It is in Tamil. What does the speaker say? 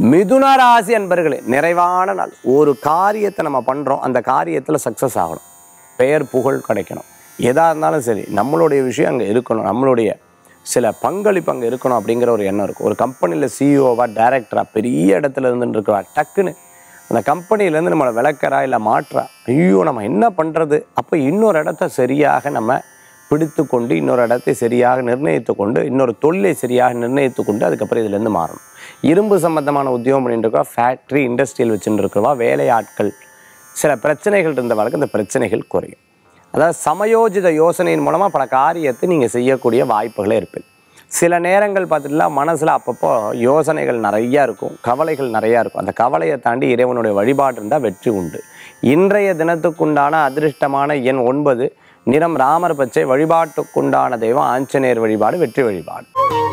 மிதுன ராசி அன்பர்களே நிறைவான நாள் ஒரு காரியத்தை நம்ம பண்ணுறோம் அந்த காரியத்தில் சக்ஸஸ் ஆகணும் பெயர் புகழ் கிடைக்கணும் எதாக இருந்தாலும் சரி நம்மளுடைய விஷயம் அங்கே இருக்கணும் நம்மளுடைய சில பங்களிப்பு அங்கே இருக்கணும் அப்படிங்கிற ஒரு எண்ணம் இருக்கும் ஒரு கம்பெனியில் சிஇஓவா டைரக்டராக பெரிய இடத்துல இருந்துட்டு இருக்கிறா டக்குன்னு அந்த கம்பெனிலேருந்து நம்மளை விளக்கறா இல்லை மாற்றா ஐயோ நம்ம என்ன பண்ணுறது அப்போ இன்னொரு இடத்த சரியாக நம்ம பிடித்து கொண்டு இன்னொரு இடத்தை சரியாக நிர்ணயித்து கொண்டு இன்னொரு தொழிலை சரியாக நிர்ணயித்து கொண்டு அதுக்கப்புறம் இதுலேருந்து மாறணும் இரும்பு சம்பந்தமான உத்தியோகம் பண்ணிட்டு இருக்கா ஃபேக்ட்ரி இண்டஸ்ட்ரியல் வச்சுட்டு இருக்கிறவா வேலையாட்கள் சில பிரச்சனைகள் இருந்தவர்களுக்கு அந்த பிரச்சனைகள் குறையும் அதாவது சமயோஜித யோசனையின் மூலமாக பல காரியத்தை நீங்கள் செய்யக்கூடிய வாய்ப்புகளே இருப்பேன் சில நேரங்கள் பார்த்துட்டுனா மனசில் அப்பப்போ யோசனைகள் நிறையா இருக்கும் கவலைகள் நிறையா இருக்கும் அந்த கவலையை தாண்டி இறைவனுடைய வழிபாடு இருந்தால் வெற்றி உண்டு இன்றைய தினத்துக்குண்டான அதிர்ஷ்டமான எண் ஒன்பது நிறம் ராமர் பச்சை வழிபாட்டுக்குண்டான தெய்வம் ஆஞ்சநேயர் வழிபாடு வெற்றி வழிபாடு